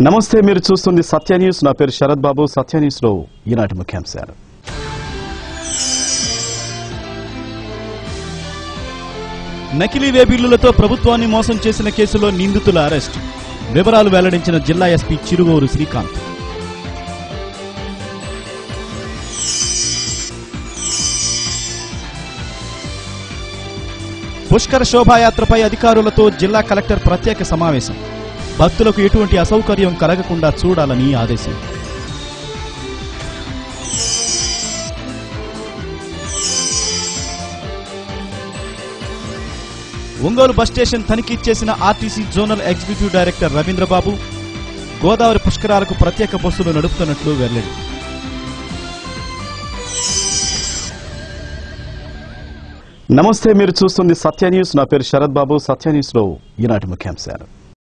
నమస్తే మీరు చూస్తుంది సత్య న్యూస్ నా పేరు శరత్ బాబు సత్య న్యూస్ లో ఈనాటి ముఖ్యాంశాలు నకిలీ వేబిల్లులతో ప్రభుత్వాన్ని మోసం చేసిన కేసులో నిందితుల అరెస్ట్ వివరాలు వెల్లడించిన జిల్లా ఎస్పీ చిరుగోరు శ్రీకాంత్ పుష్కర శోభాయాత్రపై అధికారులతో జిల్లా కలెక్టర్ ప్రత్యేక సమావేశం భక్తులకు ఎటువంటి అసౌకర్యం కలగకుండా చూడాలని ఆదేశం ఒంగోలు బస్ స్టేషన్ తనిఖీ చేసిన RTC zonal executive director Ravindrababu Godavari పుష్కరాలకు ప్రత్యేక బస్సులు నడుపుతున్నట్లు వెల్లడి నమస్తే మీరు చూస్తుంది సత్య న్యూస్ నా పేరు శరత్ బాబు సత్య న్యూస్ లో ఈనాటి ముఖ్యాంశాలు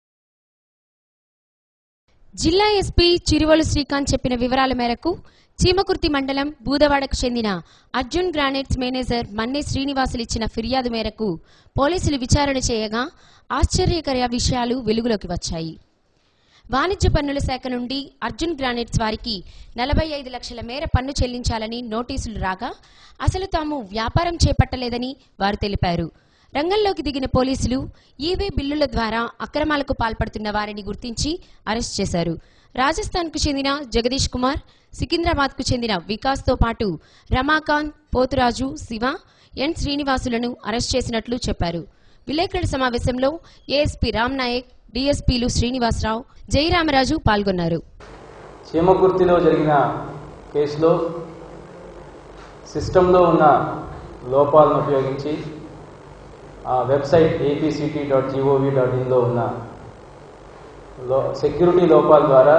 జిల్లా ఎస్పీ చిరువలు శ్రీకాంత్ చెప్పిన వివరాల మేరకు చీమకుర్తి మండలం బూదవాడకు చెందిన అర్జున్ గ్రానైట్స్ మేనేజర్ మన్నే శ్రీనివాసులు ఇచ్చిన ఫిర్యాదు మేరకు పోలీసులు విచారణ చేయగా ఆశ్చర్యకర విషయాలు వెలుగులోకి వచ్చాయి వాణిజ్య పన్నుల శాఖ నుండి అర్జున్ గ్రానైట్స్ వారికి నలభై ఐదు లక్షల మేర పన్ను చెల్లించాలని నోటీసులు రాగా అసలు తాము వ్యాపారం చేపట్టలేదని వారు తెలిపారు రంగంలోకి దిగిన పోలీసులు ఈవే బిల్లుల ద్వారా అక్రమాలకు పాల్పడుతున్న వారిని గుర్తించి అరెస్ట్ చేశారు రాజస్థాన్కు చెందిన జగదీష్ కుమార్ సికింద్రాబాద్కు చెందిన వికాస్తో పాటు రమాకాంత్ పోతురాజు శివ ఎన్ శ్రీనివాసులను అరెస్ట్ చేసినట్లు చెప్పారు విలేకరుల సమావేశంలో ఏఎస్పీ రామ్ నాయక్ డీఎస్పీలు శ్రీనివాసరావు జయరామరాజు పాల్గొన్నారు చీమకుర్తిలో జరిగిన కేసులో సిస్టంలో ఉన్న లోపాలను ఉపయోగించి ఆ website APCT dot GOV dot ఇన్లో ఉన్న లో సెక్యూరిటీ లోపాల ద్వారా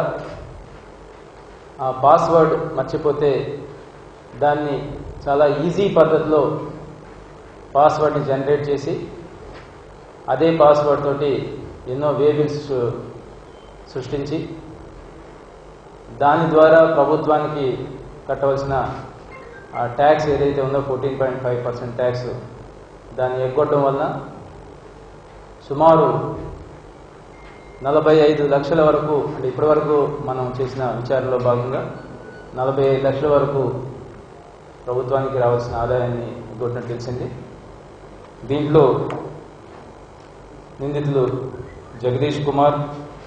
ఆ పాస్వర్డ్ మర్చిపోతే దాన్ని చాలా ఈజీ పద్ధతిలో పాస్వర్డ్ని జనరేట్ చేసి అదే పాస్వర్డ్ తోటి ఎన్నో వేబిల్స్ సృష్టించి దాని ద్వారా ప్రభుత్వానికి కట్టవలసిన ఆ ట్యాక్స్ ఏదైతే ఉందో fourteen point five percent tax దాన్ని ఎగ్గొట్టడం వలన సుమారు నలభై ఐదు లక్షల వరకు అంటే ఇప్పటి వరకు మనం చేసిన విచారణలో భాగంగా నలభై ఐదు లక్షల వరకు ప్రభుత్వానికి రావాల్సిన ఆదాయాన్ని ఎగ్గొట్టినట్టు తెలిసింది దీంట్లో నిందితులు జగదీష్ కుమార్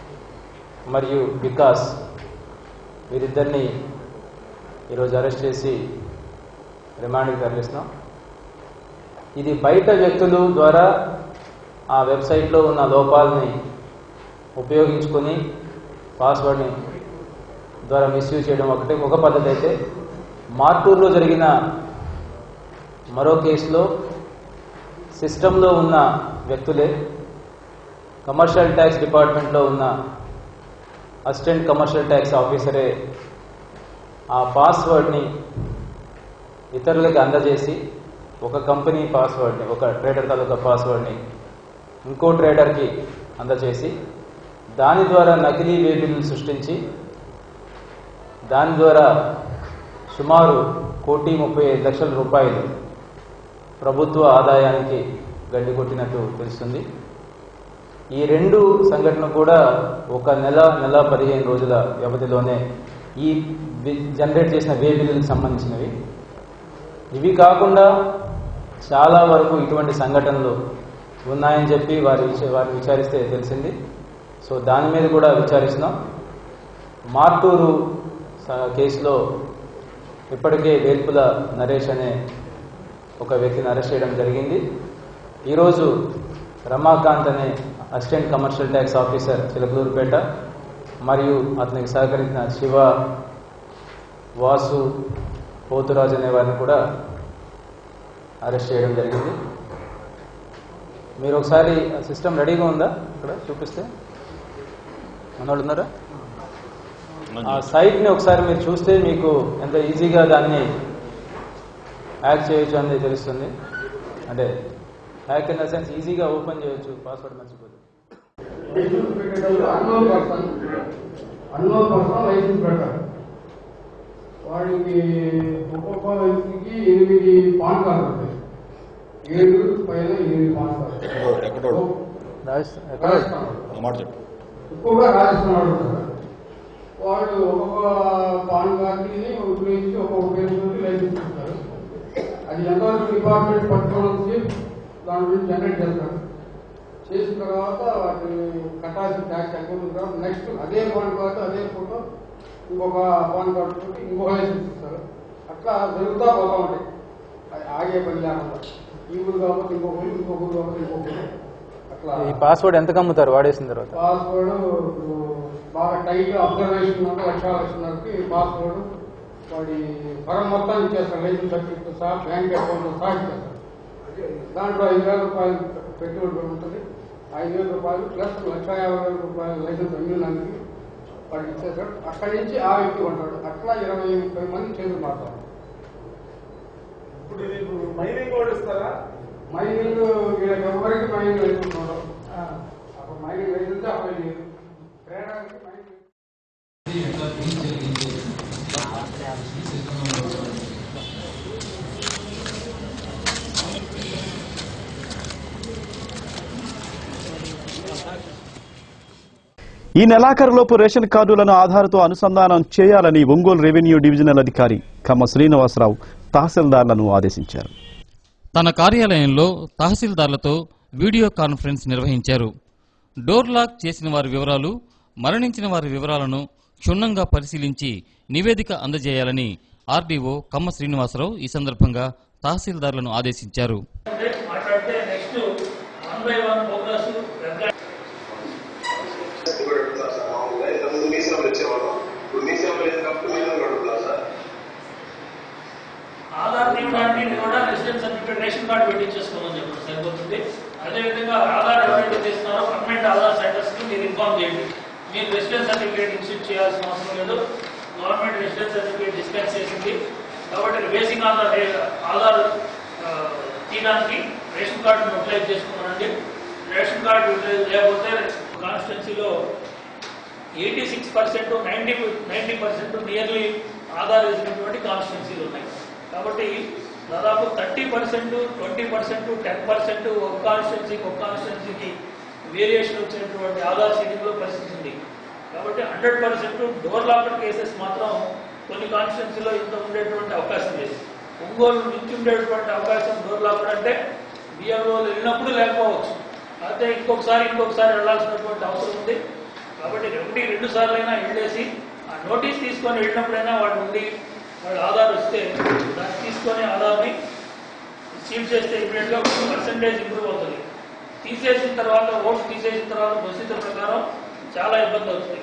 మరియు వికాస్ వీరిద్దరిని ఈరోజు అరెస్ట్ చేసి రిమాండ్కి తరలిస్తున్నాం ఇది బయట వ్యక్తులు ద్వారా ఆ వెబ్సైట్లో ఉన్న లోపాలని ఉపయోగించుకొని పాస్వర్డ్ని ద్వారా మిస్యూజ్ చేయడం ఒకటి ఒక పద్ధతి అయితే మార్టూర్లో జరిగిన మరో కేసులో సిస్టంలో ఉన్న వ్యక్తులే కమర్షియల్ ట్యాక్స్ డిపార్ట్మెంట్లో ఉన్న అసిస్టెంట్ కమర్షియల్ ట్యాక్స్ ఆఫీసరే ఆ పాస్వర్డ్ని ఇతరులకి అందజేసి ఒక కంపెనీ పాస్వర్డ్ని ఒక ట్రేడర్ తాలూకా పాస్వర్డ్ని ఇంకో ట్రేడర్కి అందజేసి దాని ద్వారా నకిలీ వేబిల్ని సృష్టించి దాని ద్వారా సుమారు కోటి ముప్పై ఐదు లక్షల రూపాయలు ప్రభుత్వ ఆదాయానికి గడ్డి కొట్టినట్టు తెలుస్తుంది ఈ రెండు సంఘటనలు కూడా ఒక నెల నెల పదిహేను రోజుల వ్యవధిలోనే ఈ వి- జనరేట్ చేసిన వే బిల్లులకు సంబంధించినవి ఇవి కాకుండా చాలా వరకు ఇటువంటి సంఘటనలు ఉన్నాయని చెప్పి వారి విచ- వారిని విచారిస్తే తెలిసింది సో దాని మీద కూడా విచారిస్తున్నాం మార్టూరు స- కేసులో ఇప్పటికే వేల్పుల నరేష్ అనే ఒక వ్యక్తిని అరెస్ట్ చేయడం జరిగింది ఈరోజు రమాకాంత్ అనే assistant commercial tax officer Chilakaluripet మరియు అతనికి సహకరించిన శివ వాసు పోతురాజు అనే వారిని కూడా అరెస్ట్ చేయడం జరిగింది మీరు ఒకసారి సిస్టమ్ రెడీగా ఉందా ఇక్కడ చూపిస్తే మనోళ్ళు ఉన్నారా ఆ సైట్ని ఒకసారి మీరు చూస్తే మీకు ఎంత ఈజీగా దాన్ని హ్యాక్ చేయొచ్చు అనేది తెలుస్తుంది అంటే హ్యాక్ ఇన్ ద సెన్స్ ఈజీగా ఓపెన్ చేయొచ్చు పాస్వర్డ్ మర్చిపోతే అన్నో పర్సన్ అన్నో పర్సన్ లైసెన్స్ పెట్టారు వాడికి ఒక్కొక్క వ్యక్తికి ఎనిమిది పాన్ కార్డు ఉంటాయి ఏడు పైన ఎనిమిది పాన్ కార్డు ఎక్కడోడు రాజస్థాన్ ఎక్కడ రాజస్థాన్ ఆ మాట చెప్పు ఎక్కువగా రాజస్థాన్ వాడు ఉంటారు వాళ్ళు ఒక్కొక్క పాన్ కార్డుని ఉపయోగించి ఒక్కొక్క పేరుతో లైసెన్స్ ఇస్తారు అది ఎంతవరకు డిపార్ట్మెంట్ పట్టుకోవాల్సి దాని గురించి జనరేట్ చేస్తారు చేసిన తర్వాత వాటి కట్టాల్సిన ట్యాక్స్ అకౌంట్ తర్వాత నెక్స్ట్ అదే పాన్ కార్డు అదే ఫోటో ఇంకొక పాన్ కార్డు తోటి ఇంకో లైసెన్స్ ఇస్తారు అట్లా జరుగుతూ పోతా ఉంటాయి అది ఆగే పని లేకుండా ఈ ఊరు కాకపోతే ఇంకొకరు ఇంకొక ఊరు కాకపోతే ఇంకొకరు అట్లా ఈ పాస్వర్డ్ ఎంత కమ్ముతారు వాడేసిన తర్వాత పాస్వర్డ్ ఇప్పుడు బాగా టైట్ అబ్జర్వేషన్ ఉంటే లక్ష లక్షన్నరకి పాస్వర్డ్ వాడి ఫరం మొత్తాన్ని ఇచ్చేస్తారు లైసెన్స్ సర్టిఫికెట్ సహా బ్యాంక్ అకౌంట్ సహా ఇచ్చేస్తారు దాంట్లో ఐదు వేల రూపాయలు పెట్టుబడి ఉంటుంది ఐదు వేల రూపాయలు ప్లస్ లక్ష యాభై వేల రూపాయల లైసెన్స్ అమ్మినానికి వాడికి ఇచ్చేస్తాడు అక్కడి నుంచి ఆ వ్యక్తి ఉంటాడు అట్లా ఇరవై ముప్పై మంది చేతులు మారుతారు ఇప్పుడు మీకు మైనింగ్ కూడా ఇస్తారా మైనింగ్ వీళ్ళకి ఎవరికి మైనింగ్ లైసెన్స్ ఉండవు అప్పుడు మైనింగ్ లైసెన్స్ అప్పుడు లేదు ట్రేడర్కి మైనింగ్ ఈ నెలాఖరులోపు రేషన్ కార్డులను ఆధార్తో అనుసంధానం చేయాలని ఒంగోలు రెవెన్యూ డివిజనల్ అధికారి కమ్మ శ్రీనివాసరావు తహసీల్దార్లను ఆదేశించారు తన కార్యాలయంలో తహసీల్దార్లతో వీడియో కాన్ఫరెన్స్ నిర్వహించారు డోర్ లాక్ చేసిన వారి వివరాలు మరణించిన వారి వివరాలను క్షుణ్ణంగా పరిశీలించి నివేదిక అందజేయాలని ఆర్డీఓ కమ్మ శ్రీనివాసరావు ఈ సందర్భంగా తహసీల్దార్లను ఆదేశించారు మాట్లాడితే next one by one progress ఇంతకుముందు మీ సేవలు ఇచ్చేవాళ్ళం ఇప్పుడు మీ సేవలు లేదు కాబట్టి మీరు గడుపుతారు సార్ ఆధార్ తీయడానికి కూడా రెసిడెన్స్ సర్టిఫికేట్ రేషన్ కార్డు పెట్టించేసుకోమని చెప్పండి సరిపోతుంది అదేవిధంగా ఆధార్ ఎవరైతే తీస్తున్నారో పర్మనెంట్ ఆధార్ సెంటర్స్ కి మీరు ఇన్ఫార్మ్ చేయండి మీరు రెసిడెన్స్ సర్టిఫికేట్ ఇన్స్టిట్యూట్ చేయాల్సిన అవసరం లేదు గవర్నమెంట్ రెసిడెన్స్ సర్టిఫికేట్ డిస్పెన్స్ చేసింది కాబట్టి బేసిక్ ఆధార్ ఆధార్ ఆ, తీయడానికి రేషన్ కార్డును యూటిలైజ్ చేసుకున్నానండి రేషన్ కార్డు యూటిలైజ్ లేకపోతే కాన్స్టిట్యున్సీలో eighty six percent ninety ninety percent nearly Aadhaar వేసినటువంటి కాన్స్టిట్యున్సీలు ఉన్నాయి కాబట్టి దాదాపు thirty percent twenty percent ten percent ఒక కాన్స్టిట్యున్సీకి ఒక కాన్స్టిట్యున్సీకి వేరియేషన్ వచ్చినటువంటి ఆధార్ సీటింగ్లో పరిస్థితి ఉంది కాబట్టి hundred percent door locker cases మాత్రం కొన్ని కాన్స్టిట్యున్సీలో ఇంత ఉండేటువంటి అవకాశం లేదు ఒంగోలు నుంచి ఉండేటువంటి అవకాశం డోర్ లాకర్ అంటే బిఎంఓలు వెళ్ళినప్పుడు లేకపోవచ్చు అయితే ఇంకొకసారి ఇంకొకసారి వెళ్ళాల్సినటువంటి అవసరం ఉంది కాబట్టి ఒకటి రెండు సార్లు అయినా వెళ్ళేసి ఆ నోటీస్ తీసుకొని వెళ్ళినప్పుడైనా వాడు ఉండి వాడు ఆధార్ వస్తే దాన్ని తీసుకొని ఆధార్ని సీల్ చేస్తే ఇమీడియట్ గా పర్సంటేజ్ ఇంప్రూవ్ అవుతుంది తీసేసిన తర్వాత ఓట్స్ తీసేసిన తర్వాత ప్రొసీజర్ ప్రకారం చాలా ఇబ్బంది అవుతుంది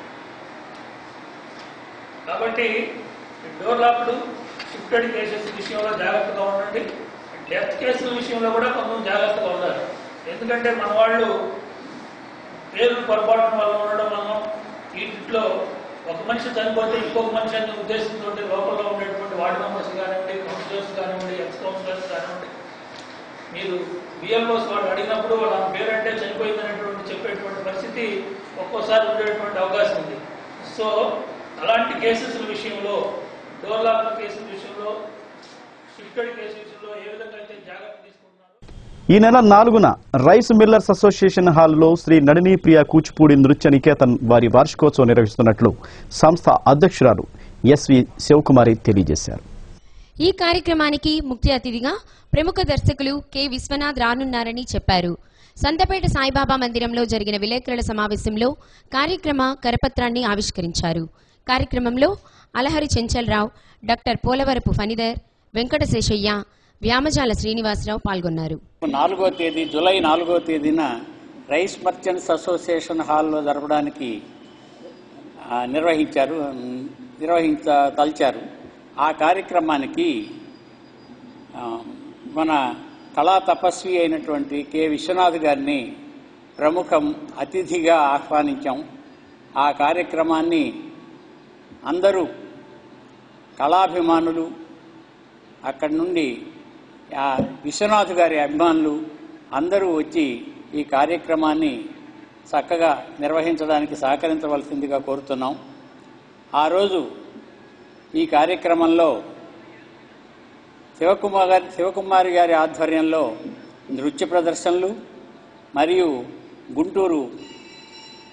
కాబట్టి డోర్ లాక్డ్ షిఫ్టెడ్ కేసెస్ విషయంలో జాగ్రత్తగా ఉండండి డెత్ కేసుల విషయంలో కూడా కొంచెం జాగ్రత్తగా ఉండాలి ఎందుకంటే మన వాళ్ళు పేరు పొరపాటు వల్ల ఉండడం వల్ల వీటిలో ఒక మనిషి చనిపోతే ఇంకొక మనిషి అనే ఉద్దేశంతో లోపల ఉండేటువంటి వార్డు మెంబర్స్ కానివ్వండి కౌన్సిలర్స్ కానివ్వండి ఎక్స్ కౌన్సిలర్స్ కానివ్వండి మీరు బిఎల్ఓస్ వాళ్ళు అడిగినప్పుడు వాళ్ళ పేరంటే చనిపోయిందనేటువంటి చెప్పేటువంటి పరిస్థితి ఒక్కోసారి ఉండేటువంటి అవకాశం ఉంది సో అలాంటి కేసెస్ విషయంలో డోర్ లాక్ కేసుల విషయంలో షిఫ్టెడ్ కేసు విషయంలో ఏ విధంగా అయితే జాగ్రత్త తీసుకుంటున్నారో ఈ నెల నాలుగున రైస్ మిల్లర్స్ అసోసియేషన్ హాల్లో శ్రీ నడిని ప్రియ కూచిపూడి నృత్య నికేతన్ వారి వార్షికోత్సవం నిర్వహిస్తున్నట్లు సంస్థ అధ్యక్షురాలు ఎస్వి శివకుమారి తెలియజేశారు ఈ కార్యక్రమానికి ముఖ్య అతిథిగా ప్రముఖ దర్శకులు కె విశ్వనాథ్ రానున్నారని చెప్పారు సంతపేట సాయిబాబా మందిరంలో జరిగిన విలేకరుల సమావేశంలో కార్యక్రమ కరపత్రాన్ని ఆవిష్కరించారు కార్యక్రమంలో అలహరి చెంచల్రావు డాక్టర్ పోలవరపు ఫణిధర్ వెంకటశేషయ్య వ్యామజాల శ్రీనివాసరావు పాల్గొన్నారు నాలుగో తేదీ జూలై నాలుగో తేదీన రైస్ మర్చెంట్స్ అసోసియేషన్ హాల్లో జరపడానికి ఆ, నిర్వహించారు ఉమ్, నిర్వహించ తలిచారు ఆ కార్యక్రమానికి ఆ, మన కళా తపస్వి అయినటువంటి కె విశ్వనాథ్ గారిని ప్రముఖ అతిథిగా ఆహ్వానించాం ఆ కార్యక్రమాన్ని అందరూ కళాభిమానులు అక్కడి నుండి ఆ విశ్వనాథ్ గారి అభిమానులు అందరూ వచ్చి ఈ కార్యక్రమాన్ని చక్కగా నిర్వహించడానికి సహకరించవలసిందిగా కోరుతున్నాం ఆ రోజు ఈ కార్యక్రమంలో శివకుమార్ గారి శివకుమారి గారి ఆధ్వర్యంలో నృత్య ప్రదర్శనలు మరియు గుంటూరు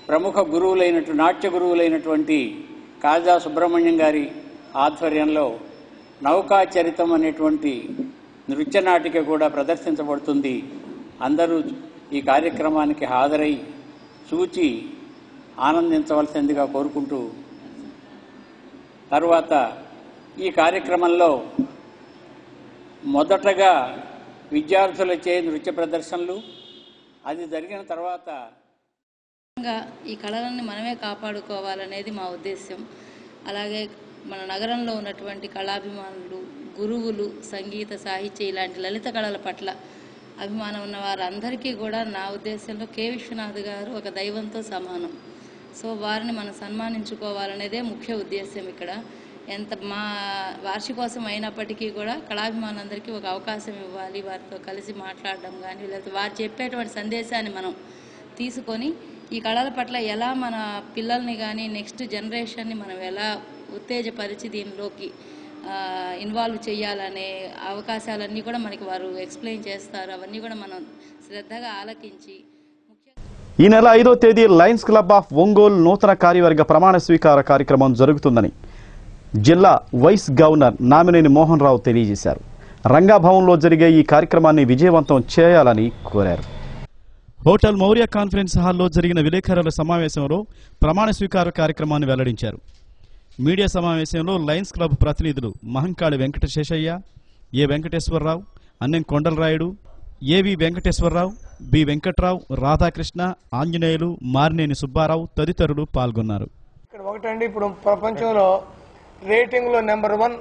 ప్రముఖ గురువులైనటు నాట్య గురువులైనటువంటి కాజా సుబ్రహ్మణ్యం గారి ఆధ్వర్యంలో నౌకా చరితం అనేటువంటి నృత్య నాటిక కూడా ప్రదర్శించబడుతుంది అందరూ ఈ కార్యక్రమానికి హాజరై చూచి ఆనందించవలసిందిగా కోరుకుంటూ తరువాత ఈ కార్యక్రమంలో మొదటగా విద్యార్థులచే నృత్య ప్రదర్శనలు అది జరిగిన తర్వాత ముఖ్యంగా ఈ కళలను మనమే కాపాడుకోవాలనేది మా ఉద్దేశం అలాగే మన నగరంలో ఉన్నటువంటి కళాభిమానులు గురువులు సంగీత సాహిత్య ఇలాంటి లలిత కళల పట్ల అభిమానం ఉన్న వారందరికీ కూడా నా ఉద్దేశంలో కె విశ్వనాథ్ గారు ఒక దైవంతో సమానం సో వారిని మనం సన్మానించుకోవాలనేదే ముఖ్య ఉద్దేశం ఇక్కడ ఎంత మా వార్షికోసం అయినప్పటికీ కూడా కళాభిమానులందరికీ ఒక అవకాశం ఇవ్వాలి వారితో కలిసి మాట్లాడడం కానీ లేకపోతే వారు చెప్పేటువంటి సందేశాన్ని మనం తీసుకొని ఈ కళల పట్ల ఎలా మన పిల్లల్ని కానీ నెక్స్ట్ జనరేషన్ని మనం ఎలా ఉత్తేజపరిచి దీనిలోకి ఇన్వాల్వ్ చేయాలనే అవకాశాలన్నీ కూడా మనకి వారు ఎక్స్ప్లెయిన్ చేస్తారు అవన్నీ కూడా మనం శ్రద్ధగా ఆలకించి ఈ నెల ఐదో తేదీ లయన్స్ క్లబ్ ఆఫ్ ఒంగోలు నూతన కార్యవర్గ ప్రమాణ స్వీకార కార్యక్రమం జరుగుతుందని జిల్లా వైస్ గవర్నర్ నామినేని మోహన్ రావు తెలియజేశారు రంగాభవన్లో జరిగే ఈ కార్యక్రమాన్ని విజయవంతం చేయాలని కోరారు హోటల్ మౌర్య కాన్ఫరెన్స్ హాల్లో జరిగిన విలేకరుల సమావేశంలో ప్రమాణ స్వీకార కార్యక్రమాన్ని వెల్లడించారు మీడియా సమావేశంలో లయన్స్ క్లబ్ ప్రతినిధులు మహంకాళి వెంకటశేషయ్య ఏ వెంకటేశ్వరరావు అన్నెం కొండలరాయుడు ఏవి వెంకటేశ్వరరావు బి వెంకట్రావు రాధాకృష్ణ ఆంజనేయులు మారినేని సుబ్బారావు తదితరులు పాల్గొన్నారు ఇక్కడ ఒకటండి ఇప్పుడు ప్రపంచంలో రేటింగ్లో నెంబర్ వన్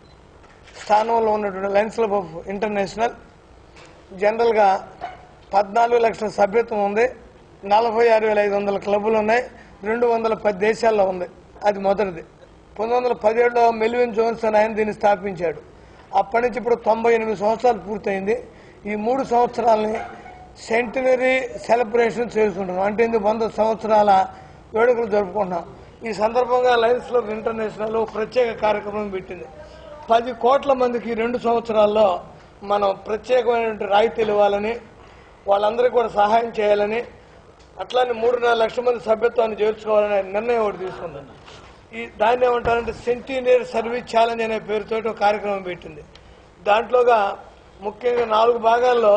స్థానంలో ఉన్నటువంటి లయన్స్ క్లబ్ ఆఫ్ ఇంటర్నేషనల్ జనరల్గా పద్నాలుగు లక్షల సభ్యత్వం ఉంది నలభై ఆరు వేల ఐదు వందల క్లబ్బులు ఉన్నాయి రెండు వందల పది దేశాల్లో ఉంది అది మొదటిది పంతొమ్మిది వందల పదిహేడులో మెల్విన్ జోన్స్ అని ఆయన దీన్ని స్థాపించాడు అప్పటి నుంచి ఇప్పుడు తొంభై ఎనిమిది సంవత్సరాలు పూర్తయింది ఈ మూడు సంవత్సరాలని సెంటినరీ సెలబ్రేషన్ చేసుకుంటున్నాం అంటే ఇది వంద సంవత్సరాల వేడుకలు జరుపుకుంటున్నాం ఈ సందర్భంగా లయన్స్ క్లబ్ ఇంటర్నేషనల్ ఒక ప్రత్యేక కార్యక్రమం పెట్టింది పది కోట్ల మందికి ఈ రెండు సంవత్సరాల్లో మనం ప్రత్యేకమైనటువంటి రాయితీలు ఇవ్వాలని వాళ్ళందరికీ కూడా సహాయం చేయాలని అట్లానే మూడున్నర లక్షల మంది సభ్యత్వాన్ని చేర్చుకోవాలనే నిర్ణయం ఒకటి తీసుకుంది ఈ దాన్ని ఏమంటారంటే సెంటీనియర్ సర్వీస్ ఛాలెంజ్ అనే పేరుతో ఒక కార్యక్రమం పెట్టింది దాంట్లోగా ముఖ్యంగా నాలుగు భాగాల్లో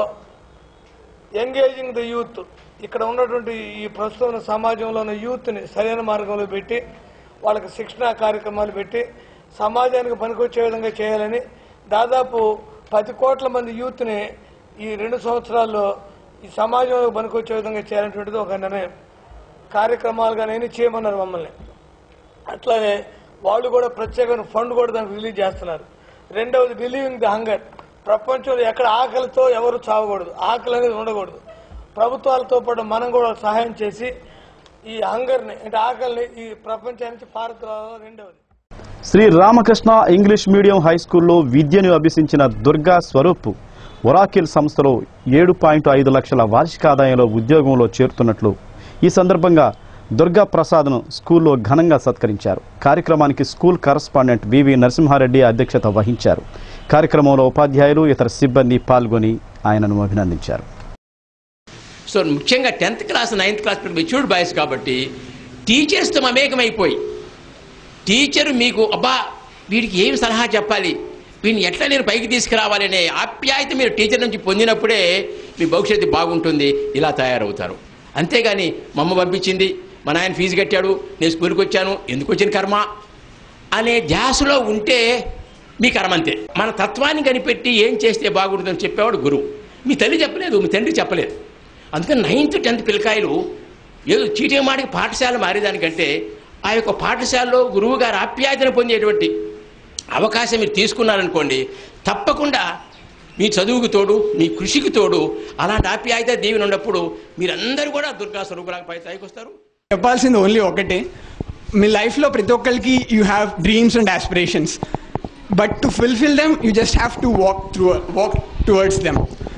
ఎంగేజింగ్ ద యూత్ ఇక్కడ ఉన్నటువంటి ఈ ప్రస్తుతం ఉన్న సమాజంలో ఉన్న యూత్ని సరైన మార్గంలో పెట్టి వాళ్ళకి శిక్షణా కార్యక్రమాలు పెట్టి సమాజానికి పనికొచ్చే విధంగా చేయాలని దాదాపు పది కోట్ల మంది యూత్ని ఈ రెండు సంవత్సరాల్లో ఈ సమాజంలో పనికొచ్చే విధంగా చేయాలనేటువంటిది ఒక నిర్ణయం కార్యక్రమాలుగా నేను చేయమన్నారు మమ్మల్ని అట్లానే వాళ్ళు కూడా ప్రత్యేకమైన ఫండ్ కూడా దానికి రిలీజ్ చేస్తున్నారు రెండవది రిలీవింగ్ ది హంగర్ ప్రపంచంలో ఎక్కడ ఆకలితో ఎవరు చావకూడదు ఆకలి అనేది ఉండకూడదు ప్రభుత్వాలతో పాటు మనం కూడా సహాయం చేసి ఈ హంగర్ని అంటే ఆకలిని ఈ ప్రపంచానికి పారద్రోలాలి రెండవది Sri Ramakrishna English medium high స్కూల్లో విద్యను అభ్యసించిన దుర్గా స్వరూప్ ఒరాకిల్ సంస్థలో ఏడు పాయింట్ ఐదు లక్షల వార్షిక ఆదాయంలో ఉద్యోగంలో చేరుతున్నట్లు ఈ సందర్భంగా దుర్గా ప్రసాద్ను స్కూల్లో ఘనంగా సత్కరించారు కార్యక్రమానికి స్కూల్ కరస్పాండెంట్ వివి నరసింహారెడ్డి అధ్యక్షత వహించారు కార్యక్రమంలో ఉపాధ్యాయులు ఇతర సిబ్బంది పాల్గొని ఆయనను అభినందించారు సో ముఖ్యంగా tenth class ninth class matured boys కాబట్టి టీచర్స్తో మమేకమైపోయి టీచర్ మీకు అబ్బా వీడికి ఏం సలహా చెప్పాలి వీడిని ఎట్లా నేను పైకి తీసుకురావాలి అనే ఆప్యాయత మీరు టీచర్ నుంచి పొందినప్పుడే మీ భవిష్యత్తు బాగుంటుంది ఇలా తయారవుతారు అంతేగాని మా అమ్మ పంపించింది మా నాయన ఫీజు కట్టాడు నేను స్కూల్కి వచ్చాను ఎందుకు వచ్చిన కర్మ అనే ధ్యాసలో ఉంటే మీ కర్మ అంతే మన తత్వాన్ని కనిపెట్టి ఏం చేస్తే బాగుంటుందని చెప్పేవాడు గురువు మీ తల్లి చెప్పలేదు మీ తండ్రి చెప్పలేదు అందుకని నైన్త్ టెన్త్ పిల్లకాయలు ఏదో చీటీ మాటికి పాఠశాల మారేదానికంటే ఆ యొక్క పాఠశాలలో గురువు గారు ఆప్యాయతను పొందేటువంటి అవకాశం మీరు తీసుకున్నారనుకోండి తప్పకుండా మీ చదువుకు తోడు మీ కృషికి తోడు అలాంటి ఆప్యాయత దీవెన ఉన్నప్పుడు మీరందరూ కూడా దుర్గా స్వరూపులకు పై స్థాయికి వస్తారు చెప్పాల్సింది ఓన్లీ ఒకటే మీ లైఫ్లో ప్రతి ఒక్కరికి you have dreams and aspirations but to fulfill them you just have to walk through walk towards them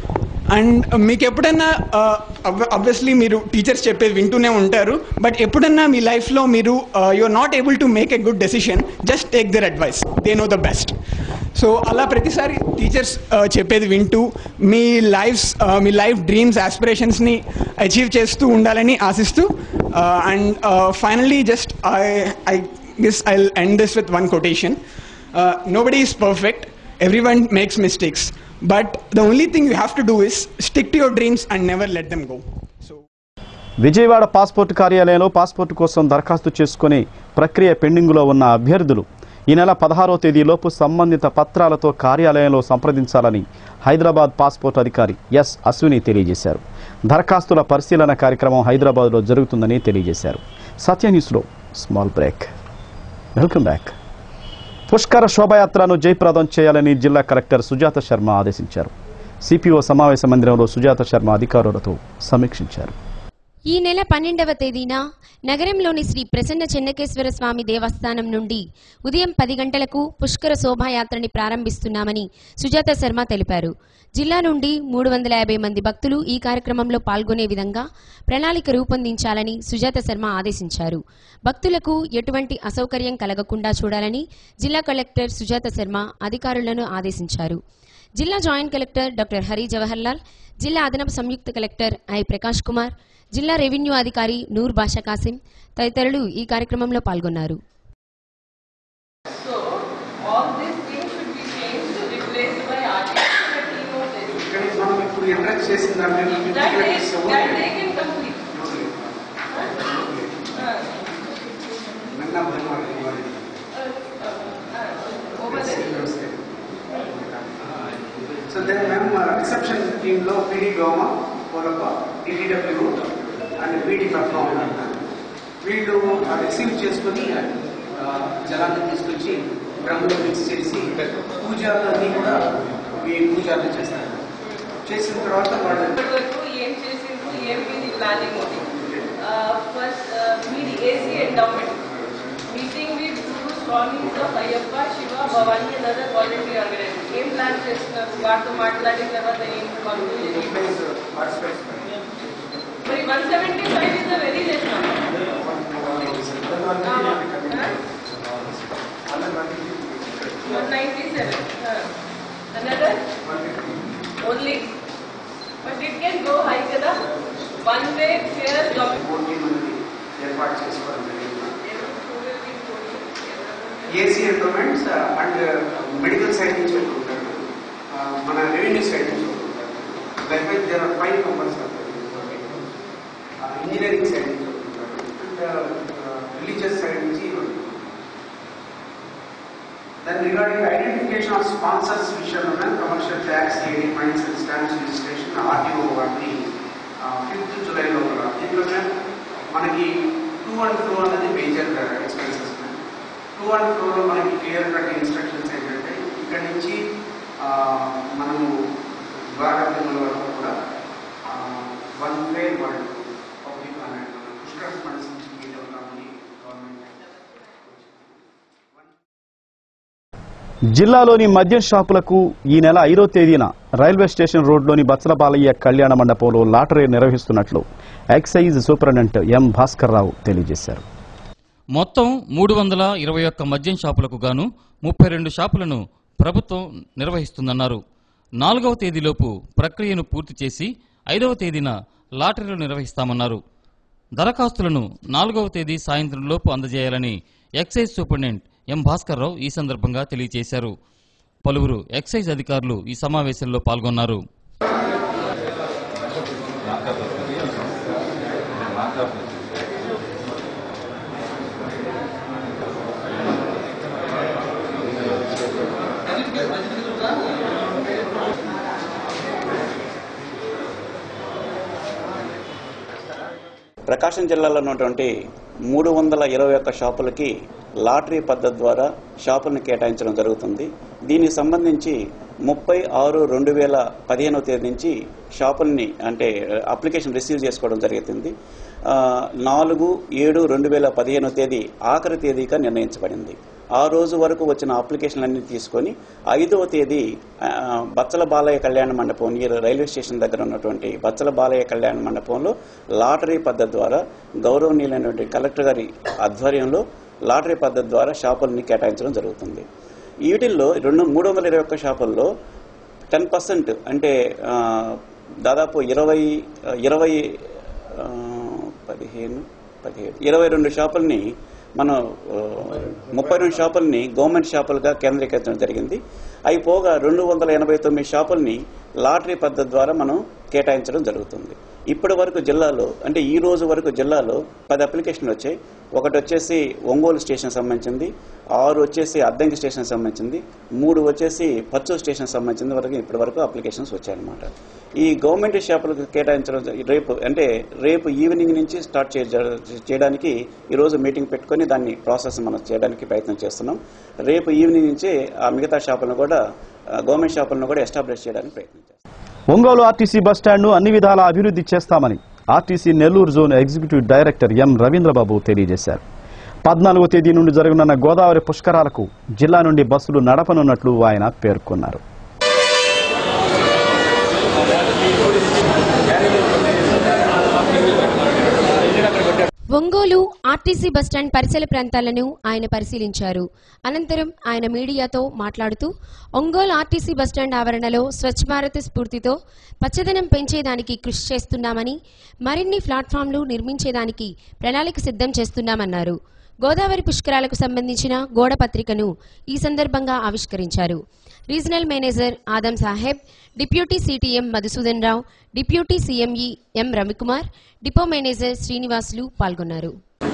and మీకు ఎప్పుడన్నా అబ్వియస్లీ మీరు టీచర్స్ చెప్పేది వింటూనే ఉంటారు బట్ ఎప్పుడన్నా మీ లైఫ్లో మీరు you are not able to make a good decision just take their advice they know the best so అలా ప్రతిసారి టీచర్స్ చెప్పేది వింటూ మీ లైఫ్స్ మీ లైఫ్ డ్రీమ్స్ ఆస్పిరేషన్స్ని అచీవ్ చేస్తూ ఉండాలని ఆశిస్తూ and finally just I I guess I end this with one quotation nobody is perfect everyone makes mistakes but the only thing you have to do is stick to your dreams and never let them go Vijayawada passport కార్యాలయంలో passport కోసం దరఖాస్తు చేసుకునే ప్రక్రియ పెండింగ్లో ఉన్న అభ్యర్థులు ఈ నెల పదహారో తేదీలోపు సంబంధిత పత్రాలతో కార్యాలయంలో సంప్రదించాలని హైదరాబాద్ పాస్పోర్ట్ అధికారి ఎస్ అశ్విని తెలియజేశారు దరఖాస్తుల పరిశీలన కార్యక్రమం హైదరాబాద్లో జరుగుతుందని తెలియజేశారు సత్య న్యూస్లో స్మాల్ బ్రేక్ వెల్కమ్ బ్యాక్ పుష్కర శోభయాత్రను జయప్రదం చేయాలని జిల్లా కలెక్టర్ సుజాత శర్మ ఆదేశించారు సిపిఓ సమావేశ మందిరంలో సుజాత శర్మ అధికారులతో సమీక్షించారు ఈ నెల పన్నెండవ తేదీన నగరంలోని శ్రీ ప్రసన్న చెన్నకేశ్వర స్వామి దేవస్థానం నుండి ఉదయం పది గంటలకు పుష్కర శోభాయాత్రని ప్రారంభిస్తున్నామని సుజాత శర్మ తెలిపారు జిల్లా నుండి మూడు వందల యాభై మంది భక్తులు ఈ కార్యక్రమంలో పాల్గొనే విధంగా ప్రణాళిక రూపొందించాలని సుజాత శర్మ ఆదేశించారు భక్తులకు ఎటువంటి అసౌకర్యం కలగకుండా చూడాలని జిల్లా కలెక్టర్ సుజాత శర్మ అధికారులను ఆదేశించారు జిల్లా joint collector doctor Hari Jawaharlal జిల్లా అదనపు సంయుక్త కలెక్టర్ ఐ ప్రకాష్ కుమార్ జిల్లా రెవెన్యూ అధికారి నూర్ బాషా కాసిం తదితరులు ఈ కార్యక్రమంలో పాల్గొన్నారు all these things should be changed to replace by artists and a team of this. మనం ఇప్పుడు ఎంటర్ చేసిన దాన్ని That they, that they can complete. నిన్న భయపడి Over there. సో దెన్ మేము రిసెప్షన్ టీంలో PD Doma Polappa DTW and PD Padma ఉన్నారు వీళ్ళు రిసీవ్ చేసుకుని ఆ, జలాన్ని తీసుకొచ్చి డ్రమ్లో మిక్స్ చేసి పూజలన్నీ కూడా ఈ పూజలు చేస్తారు చేసిన తర్వాత వాళ్ళు ఇప్పటి వరకు ఏం చేసిండ్రు ఏం మీది ప్లానింగ్ ఉంది ఫస్ట్ మీది AC endowment meeting with guru swamis of Ayyappa Shiva Bhavani and other volunteer organization ఏం ప్లాన్ చేస్తున్నారు వాటితో మాట్లాడిన తర్వాత ఏం conclusion? మరి one seventy five is a very less one ninety seven another only but it can go high కదా వన్ వే ఫేర్ కోటి మంది ఏర్పాటు చేసుకోవడం జరిగింది AC endowments and medical side నుంచి ఒకరు ఉంటారు ఆ, మన రెవెన్యూ సైడ్ నుంచి ఒకరు ఉంటారు like wise there are five members engineering side నుంచి ఒకరు ఉంటారు అండ్ రిలీజియస్ సైడ్ నుంచి then regarding identification of sponsors విషయంలో commercial tax AD fines and stamps registration RTO వాటిని ఫిఫ్త్ జూలైలో కూడా దీంట్లోనే మనకి టూ అండ్ ఫ్లో అనేది మేజర్ ఎక్స్పెన్సెస్ టూ అండ్ ఫ్లోలో మనకి క్లియర్ కట్ ఇన్స్ట్రక్షన్స్ ఏంటంటే ఇక్కడి నుంచి ఆ, మనము ద్వారకముల వరకు కూడా వన్ వే వరల్డ్ పబ్లిక్ అనేది పుష్కర్ ఫండ్స్ నుంచి మీట్ అవుతామని గవర్నమెంట్ జిల్లాలోని మద్యం షాపులకు ఈ నెల ఐదో తేదీన రైల్వే స్టేషన్ రోడ్లోని బచ్చల బాలయ్య కళ్యాణ మండపంలో లాటరీ నిర్వహిస్తున్నట్లు excise superintendent M Bhaskar Rao తెలియజేశారు మొత్తం మూడు వందల ఇరవై ఒక్క మద్యం షాపులకు గాను ముప్పై రెండు షాపులను ప్రభుత్వం నిర్వహిస్తుందన్నారు నాలుగవ తేదీలోపు ప్రక్రియను పూర్తి చేసి ఐదవ తేదీన లాటరీలు నిర్వహిస్తామన్నారు దరఖాస్తులను నాలుగవ తేదీ సాయంత్రం లోపు అందజేయాలని excise superintendent M Bhaskar Rao ఈ సందర్భంగా తెలియజేశారు పలువురు ఎక్సైజ్ అధికారులు ఈ సమావేశంలో పాల్గొన్నారు ప్రకాశం జిల్లాలో ఉన్నటువంటి మూడు వందల ఇరవై ఒక్క షాపులకి లాటరీ పద్ధతి ద్వారా షాపులను కేటాయించడం జరుగుతుంది దీనికి సంబంధించి ముప్పై ఆరు రెండు వేల పదిహేనవ తేదీ నుంచి షాపుల్ని అంటే అప్లికేషన్ రిసీవ్ చేసుకోవడం జరుగుతుంది ఆ, నాలుగు ఏడు రెండు వేల పదిహేనవ తేదీ ఆఖరి తేదీగా నిర్ణయించబడింది ఆ రోజు వరకు వచ్చిన అప్లికేషన్లన్నీ తీసుకొని ఐదవ తేదీ ఆ, బచ్చల బాలయ్య కళ్యాణ మండపం ఈ రైల్వే స్టేషన్ దగ్గర ఉన్నటువంటి బచ్చల బాలయ్య కళ్యాణ మండపంలో లాటరీ పద్ధతి ద్వారా గౌరవనీయులైనటువంటి కలెక్టర్ గారి ఆధ్వర్యంలో లాటరీ పద్ధతి ద్వారా షాపుల్ని కేటాయించడం జరుగుతుంది వీటిల్లో రెండు మూడు వందల ఇరవై ఒక్క షాపుల్లో టెన్ పర్సెంట్ అంటే ఆ, దాదాపు ఇరవై ఇరవై ఆ, పదిహేను పదిహేడు ఇరవై రెండు షాపుల్ని మనం ఆ, ముప్పై రెండు షాపుల్ని గవర్నమెంట్ షాపులుగా కేంద్రీకరించడం జరిగింది అవి పోగా రెండు వందల ఎనభై తొమ్మిది షాపుల్ని లాటరీ పద్ధతి ద్వారా మనం కేటాయించడం జరుగుతుంది ఇప్పటి వరకు జిల్లాలో అంటే ఈ రోజు వరకు జిల్లాలో పది అప్లికేషన్లు వచ్చాయి ఒకటి వచ్చేసి ఒంగోలు స్టేషన్ సంబంధించింది ఆరు వచ్చేసి అద్దంకి స్టేషన్ సంబంధించింది మూడు వచ్చేసి పచ్చూరు స్టేషన్ సంబంధించింది వరకు ఇప్పటి వరకు అప్లికేషన్స్ వచ్చాయన్నమాట ఈ గవర్నమెంట్ షాపులకు కేటాయించడం జ- రేపు అంటే రేపు ఈవినింగ్ నుంచి స్టార్ట్ చే- చేయడానికి ఈరోజు మీటింగ్ పెట్టుకొని దాన్ని ప్రాసెస్ మనం చేయడానికి ప్రయత్నం చేస్తున్నాం రేపు ఈవినింగ్ నుంచి ఆ మిగతా షాపులను కూడా ఆ, గవర్నమెంట్ షాపులను కూడా ఎస్టాబ్లిష్ చేయడానికి ప్రయత్నం చేస్తాం ఒంగోలు ఆర్టీసీ బస్టాండ్ను అన్ని విధాలా అభివృద్ధి చేస్తామని RTC Nellore zone executive director M Ravindrababu తెలియజేశారు పద్నాలుగో తేదీ నుండి జరగనున్న గోదావరి పుష్కరాలకు జిల్లా నుండి బస్సులు నడపనున్నట్లు ఆయన పేర్కొన్నారు ఒంగోలు ఆర్టీసీ బస్టాండ్ పరిసర ప్రాంతాలను ఆయన పరిశీలించారు అనంతరం ఆయన మీడియాతో మాట్లాడుతూ ఒంగోలు ఆర్టీసీ బస్టాండ్ ఆవరణలో స్వచ్ఛ భారత్ స్ఫూర్తితో పచ్చదనం పెంచేదానికి కృషి చేస్తున్నామని మరిన్ని ప్లాట్ఫామ్లు నిర్మించేదానికి ప్రణాళిక సిద్ధం చేస్తున్నామన్నారు గోదావరి పుష్కరాలకు సంబంధించిన గోడ పత్రికను ఈ సందర్భంగా ఆవిష్కరించారు regional manager Adam Saheb deputy CTM Madhusudan Rao deputy CME M Ravikumar depot manager Srinivasulu పాల్గొన్నారు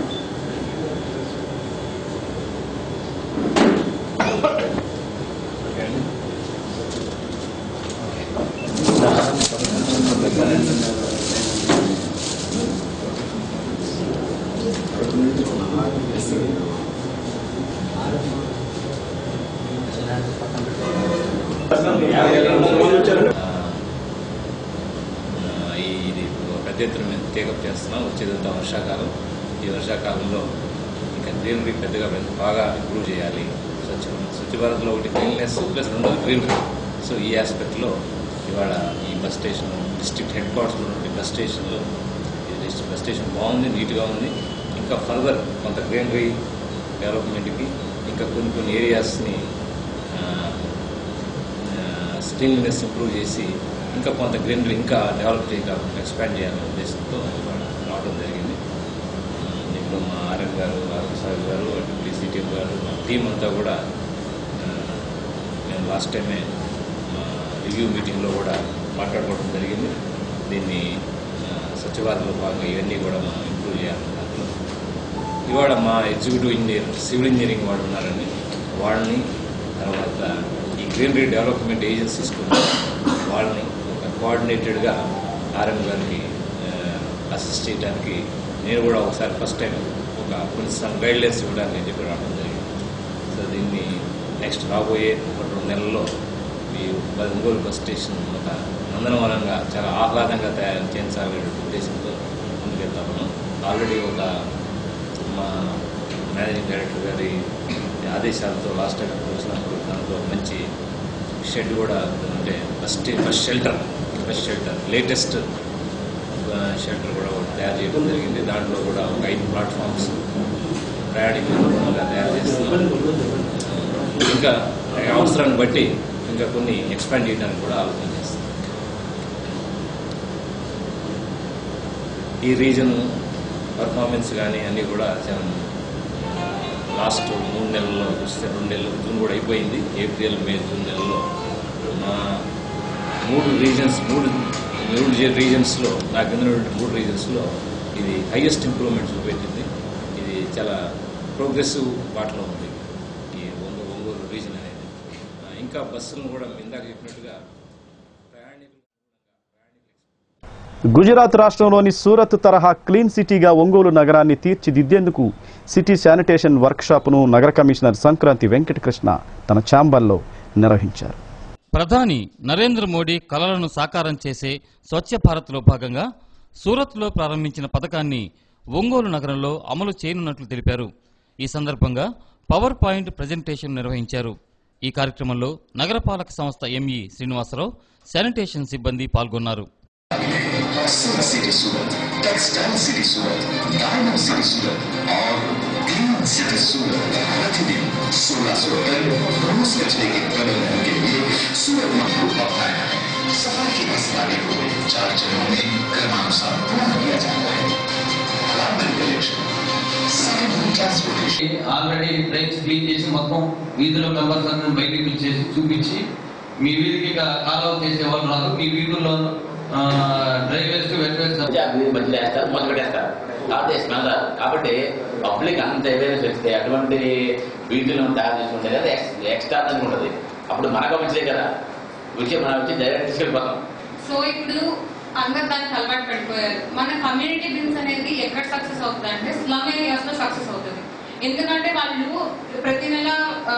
ఆ, ఈ ఇది పెద్ద ఎత్తున మేము టేకప్ చేస్తున్నాం వచ్చేదంతా వర్షాకాలం ఈ వర్షాకాలంలో ఇంకా గ్రీనరీ పెద్దగా పెద్ద- బాగా ఇంప్రూవ్ చేయాలి స్వచ్ఛ స్వచ్ఛ భారత్లో ఒకటి క్లీన్నెస్ ప్లస్ రెండోది గ్రీనరీ సో ఈ ఆస్పెక్ట్లో ఇవాళ ఈ బస్ స్టేషన్ డిస్ట్రిక్ట్ హెడ్ క్వార్టర్స్లో ఉన్నటువంటి బస్ స్టేషన్లో ఈ డిస్ట్రిక్ట్ బస్ స్టేషన్ బాగుంది నీట్గా ఉంది ఇంకా ఫర్దర్ కొంత గ్రీనరీ డెవలప్మెంట్కి ఇంకా కొన్ని కొన్ని ఏరియాస్ని స్క్రీన్లెస్ ఇంప్రూవ్ చేసి ఇంకా కొంత గ్రీనరీ ఇంకా డెవలప్ చేయగా ఎక్స్పాండ్ చేయాలనే ఉద్దేశంతో ఇవాళ రావడం జరిగింది ఆ, దీంట్లో మా ఆర్ఎం గారు ఆర్ఎం సార్ గారు అటు సిటిఎం గారు మా టీం అంతా కూడా ఆ, మేము లాస్ట్ టైమే మా రివ్యూ మీటింగ్లో కూడా మాట్లాడుకోవడం జరిగింది దీన్ని ఆ, స్వచ్ఛ భారత్లో భాగంగా ఇవన్నీ కూడా మనం ఇంప్రూవ్ చేయాలి దాంట్లో ఇవాళ మా ఎగ్జిక్యూటివ్ ఇంజనీర్ సివిల్ ఇంజనీరింగ్ వాళ్ళు ఉన్నారండి వాళ్ళని తర్వాత ఈ గ్రీనరీ డెవలప్మెంట్ ఏజెన్సీస్ కూడా వాళ్ళని ఒక కోఆర్డినేటెడ్గా ఆర్ఎం గారికి అసిస్ట్ చేయడానికి నేను కూడా ఒకసారి ఫస్ట్ టైం ఒక కొన్ని సమ్ గైడ్లైన్స్ ఇవ్వడానికి నేను చెప్పి రావడం జరిగింది సో దీన్ని నెక్స్ట్ రాబోయే ఒక రెండు నెలల్లో ఈ ఒంగోలు బస్ స్టేషన్ ఒక నందనవనంగా చాలా ఆహ్లాదంగా తయారు చేయించాలనే ఉద్దేశంతో ముందుకెళ్తా ఉన్నాం ఆల్రెడీ ఒక మా మేనేజింగ్ డైరెక్టర్ గారి ఆదేశాలతో లాస్ట్ టైం వచ్చినప్పుడు దాంట్లో మంచి షెడ్ కూడా అంటే first bus shelter bus shelter latest shelter కూడా ఒకటి తయారు చేయడం జరిగింది దాంట్లో కూడా ఒక ఐదు ప్లాట్ఫామ్స్ ప్రయాణికులుగా తయారు చేస్తున్నాం ఇంకా అవసరాన్ని బట్టి ఇంకా కొన్ని ఎక్స్పాండ్ చేయడానికి కూడా ఆలోచన చేస్తాం ఈ రీజన్ పర్ఫార్మెన్స్ కానీ అన్నీ కూడా చాలా లాస్ట్ మూడు నెలల్లో చూస్తే రెండు నెలలు జూన్ కూడా అయిపోయింది ఏప్రిల్ మే జూన్ నెలలో మా మూడు రీజన్స్ మూడు మూడు రీజన్స్లో నాకు కింద మూడు రీజన్స్లో ఇది హైయెస్ట్ ఇంప్రూవ్మెంట్ చూపెట్టింది ఇది చాలా ప్రోగ్రెసివ్ బాటలో ఉంది ఈ ఒంగోలు ఒంగోలు రీజన్ అనేది ఆ, ఇంకా బస్సులను కూడా ఇందాక చెప్పినట్టుగా గుజరాత్ రాష్ట్రంలోని సూరత్ తరహా క్లీన్ సిటీగా ఒంగోలు నగరాన్ని తీర్చిదిద్దేందుకు సిటీ శానిటేషన్ వర్క్షాప్ను నగర కమిషనర్ సంక్రాంతి వెంకటకృష్ణ తన ఛాంబర్లో నిర్వహించారు ప్రధాని నరేంద్ర మోడీ కలలను సాకారం చేసే స్వచ్ఛ భారత్లో భాగంగా సూరత్లో ప్రారంభించిన పథకాన్ని ఒంగోలు నగరంలో అమలు చేయనున్నట్లు తెలిపారు ఈ సందర్భంగా పవర్ పాయింట్ ప్రజెంటేషన్ నిర్వహించారు ఈ కార్యక్రమంలో నగరపాలక సంస్థ ఎంఈ శ్రీనివాసరావు శానిటేషన్ సిబ్బంది పాల్గొన్నారు Silk City Surat, Textile City Surat, Diamond City Surat और Clean City Surat प्रतिदिन 16 सौ टन रोज कचरे के प्रबंधन के लिए सूरत महबूब अपनाया है सफाई की मसलाने को चार चरणों में क्रमानुसार पूर्ण किया जाता है Carbon collection, second hand transportation. Already drains clean చేసి మొత్తం వీధిలో మెంబర్స్ అందరిని బయటికి పిలిచేసి చూపించి మీ వీధికి ఇక కాలువ చేసే వాళ్ళు రాదు మీ వీధుల్లో డ్రై వేస్ట్ వెట్ వేస్ట్ మధ్యలో వేస్తారు మొదలు పెట్టేస్తారు కాబట్టి స్మెల్ రాదు కాబట్టి పబ్లిక్ అంత అవేర్నెస్ వస్తే అటువంటి వీధులను తయారు చేసుకుంటే కదా ఎక్స్ట్రా ఉంటుంది అప్పుడు మనకు మంచిదే కదా వచ్చి మనం వచ్చి డైరెక్ట్ తీసుకెళ్ళిపోతాం సో ఇప్పుడు అందరు దానికి అలవాటు పడిపోయారు మన కమ్యూనిటీ బిన్స్ అనేది ఎక్కడ సక్సెస్ అవుతుంది అంటే స్లమ్ ఏరియాస్ లో సక్సెస్ అవుతుంది ఎందుకంటే వాళ్ళు ప్రతి నెల ఆ,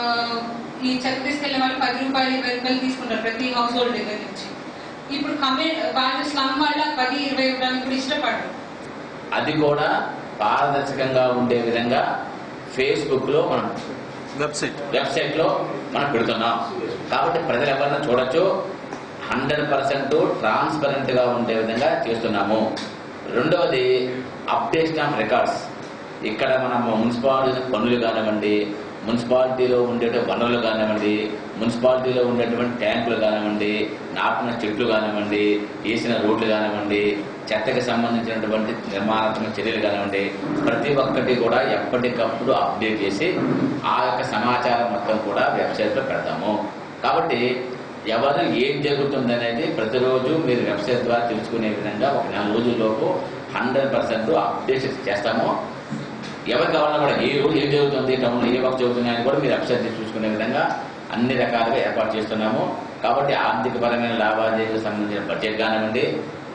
ఈ చెత్త తీసుకెళ్లే వాళ్ళు పది రూపాయలు ఇరవై రూపాయలు తీసుకుంటారు ప్రతి హౌస్ హోల్డ్ దగ్గర నుంచి ఇప్పుడు కమ్యూ వాళ్ళు స్లమ్ వాళ్ళ పది ఇరవై ఇవ్వడానికి కూడా ఇష్టపడరు అది కూడా పారదర్శకంగా ఉండే విధంగా ఫేస్బుక్ లో మనం వెబ్సైట్ వెబ్సైట్ లో మనం పెడుతున్నాం కాబట్టి ప్రజలు ఎవరైనా చూడొచ్చు హండ్రెడ్ పర్సెంట్ ట్రాన్స్పరెంట్ గా ఉండే విధంగా చేస్తున్నాము రెండవది అప్డేషన్ ఆఫ్ రికార్డ్స్ ఇక్కడ మనం మున్సిపాలిటీ పనులు కానివ్వండి మున్సిపాలిటీలో ఉండే వనరులు కానివ్వండి మున్సిపాలిటీలో ఉండేటువంటి ట్యాంకులు కానివ్వండి నాటిన చెట్లు కానివ్వండి వేసిన రోడ్లు కానివ్వండి చెత్తకి సంబంధించినటువంటి నిర్మాణాత్మక చర్యలు కానివ్వండి ప్రతి ఒక్కటి కూడా ఎప్పటికప్పుడు అప్డేట్ చేసి ఆ యొక్క సమాచారం మొత్తం కూడా వెబ్సైట్లో పెడతాము కాబట్టి ఎవరు ఏం జరుగుతుంది అనేది ప్రతిరోజు మీరు వెబ్సైట్ ద్వారా తెలుసుకునే విధంగా ఒక నెల రోజుల్లోపు హండ్రెడ్ పర్సెంట్ అప్డేట్ చేస్తాము ఎవరికి కావాలన్నా కూడా ఏ రోజు ఏం జరుగుతుంది టౌన్లో ఏ వర్క్ జరుగుతున్నాయని కూడా మీరు వెబ్సైట్ చూసుకునే విధంగా అన్ని రకాలుగా ఏర్పాటు చేస్తున్నాము కాబట్టి ఆర్థిక పరమైన లావాదేవీలకు సంబంధించిన బడ్జెట్ కానివ్వండి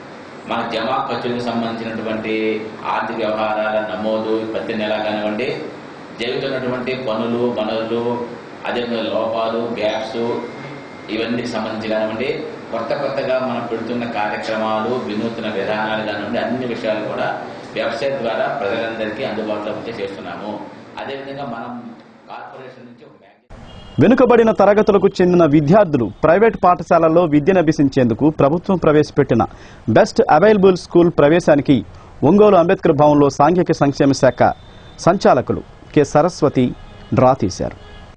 మన జమా ఖర్చులకు సంబంధించినటువంటి ఆర్థిక వ్యవహారాల నమోదు ప్రతి నెల కానివ్వండి జరుగుతున్నటువంటి పనులు వనరులు అదేవిధంగా లోపాలు గ్యాప్స్ ఇవన్నీ సంబంధించి కానివ్వండి కొత్త కొత్తగా మనం పెడుతున్న కార్యక్రమాలు వినూత్న విధానాలు కానివ్వండి అన్ని విషయాలు కూడా వెబ్సైట్ ద్వారా ప్రజలందరికీ అందుబాటులో ఉంచే చేస్తున్నాము అదేవిధంగా మనం కార్పొరేషన్ నుంచి ఒక వెనుకబడిన తరగతులకు చెందిన విద్యార్థులు ప్రైవేట్ పాఠశాలల్లో విద్యనభ్యసించేందుకు ప్రభుత్వం ప్రవేశపెట్టిన బెస్ట్ అవైలబుల్ స్కూల్ ప్రవేశానికి ఒంగోలు అంబేద్కర్ భవన్లో సాంఘిక సంక్షేమ శాఖ సంచాలకులు కె సరస్వతి డ్రా తీశారు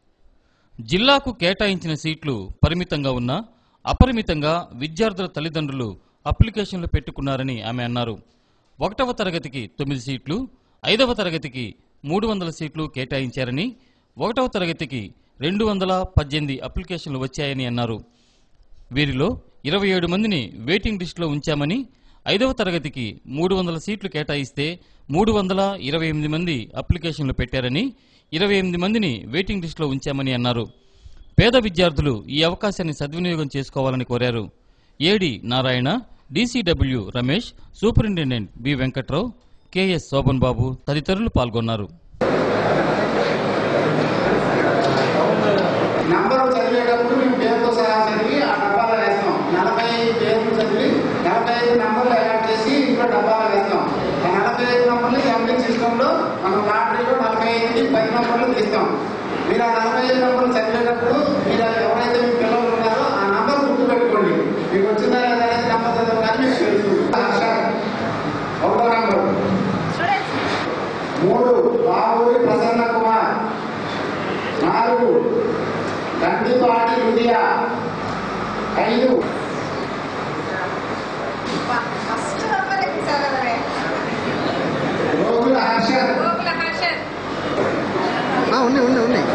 జిల్లాకు కేటాయించిన సీట్లు పరిమితంగా ఉన్నా అపరిమితంగా విద్యార్థుల తల్లిదండ్రులు అప్లికేషన్లు పెట్టుకున్నారని ఆమె అన్నారు ఒకటవ తరగతికి తొమ్మిది సీట్లు ఐదవ తరగతికి మూడు వందల సీట్లు కేటాయించారని ఒకటవ తరగతికి రెండు వందల పద్దెనిమిది అప్లికేషన్లు వచ్చాయని అన్నారు వీరిలో ఇరవై ఏడు మందిని వెయిటింగ్ లిస్టులో ఉంచామని ఐదవ తరగతికి మూడు వందల సీట్లు కేటాయిస్తే మూడు వందల ఇరవై ఎనిమిది మంది అప్లికేషన్లు పెట్టారని ఇరవై ఎనిమిది మందిని వెయిటింగ్ లిస్టులో ఉంచామని అన్నారు పేద విద్యార్థులు ఈ అవకాశాన్ని సద్వినియోగం చేసుకోవాలని కోరారు AD Narayana DCW Ramesh superintendent B Venkatrao KS Shobhan Babu తదితరులు పాల్గొన్నారు నంబరు చదివేటప్పుడు మేము పేరుతో సహా చదివి ఆ డబ్బాలో వేస్తాం నలభై ఐదు పేర్లు చదివి నలభై ఐదు నంబర్లు అలాట్ చేసి ఇంట్లో డబ్బాలో వేస్తాం ఆ నలభై ఐదు నంబర్లు ఎంపీ సిస్టంలో మనం లాటరీలో నలభై ఐదుకి పది నంబర్లు తీస్తాం మీరు ఆ నలభై ఐదు నంబర్లు చదివేటప్పుడు మీరు అది ఎవరైతే మీ పిల్లలు ఉన్నారో ఆ నంబర్ గుర్తుపెట్టుకోండి మీకు వచ్చిందా లేదా అనేది నంబర్ చదవడానికి మీకు తెలుసు హర్ష ఒకటో నంబర్ మూడు బాబూరి ప్రసన్న కుమార్ నాలుగు దండిపాటి లుదియా ఐదు గోకుల హర్షర్ ఉన్నాయి ఉన్నాయి ఉన్నాయి